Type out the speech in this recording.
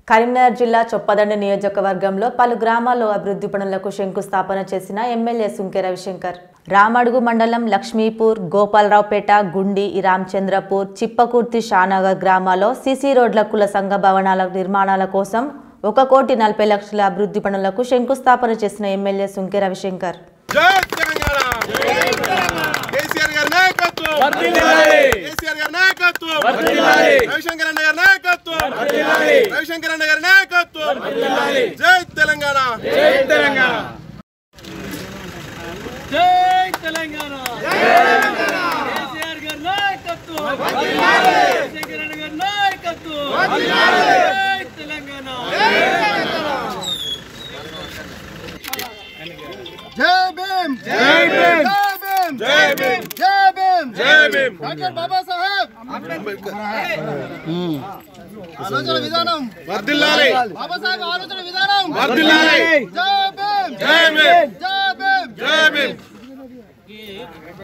కరీంనగర్ జిల్లా చొప్పదండి నియోజకవర్గంలో పలు గ్రామాల్లో అభివృద్ధి పనులకు శంకుస్థాపన చేసిన ఎమ్మెల్యే సుంకె రవిశంకర్ రామడుగు మండలం లక్ష్మీపూర్ గోపాలరావుపేట గుండి రామచంద్రపూర్ చిప్పకుర్తి షానగర్ గ్రామాల్లో సీసీ రోడ్ల కుల సంఘ భవనాల నిర్మాణాల కోసం ఒక కోటి నలభై లక్షల అభివృద్ధి పనులకు శంకుస్థాపన చేసిన ఎమ్మెల్యే సుంకె రవిశంకర్ జై తెలంగాణ కేసీఆర్ గారి నాయకత్వం కేసీఆర్ గారి నాయకత్వం రవిశంకర్ అన్న గారి నాయకత్వం రవిశంకర్ అన్న గారి నాయకత్వం జై తెలంగాణ జై తెలంగాణ జై తెలంగాణ కేసీఆర్ గారి నాయకత్వం రాజశేఖర రెడ్డి గారి నాయకత్వం జై తెలంగాణ జై భీమ్ జై భీమ్ జై భీమ్ జై భీమ్ జై భీమ్ జై భీమ్ డాక్టర్ బాబా సాహెబ్ ఆలోచన విధానం వర్ధిల్లాలి బాబా సాహెబ్ ఆలోచన విధానం వర్ధిల్లాలి జై భీమ్ జై భీమ్ జై భీమ్ జై భీమ్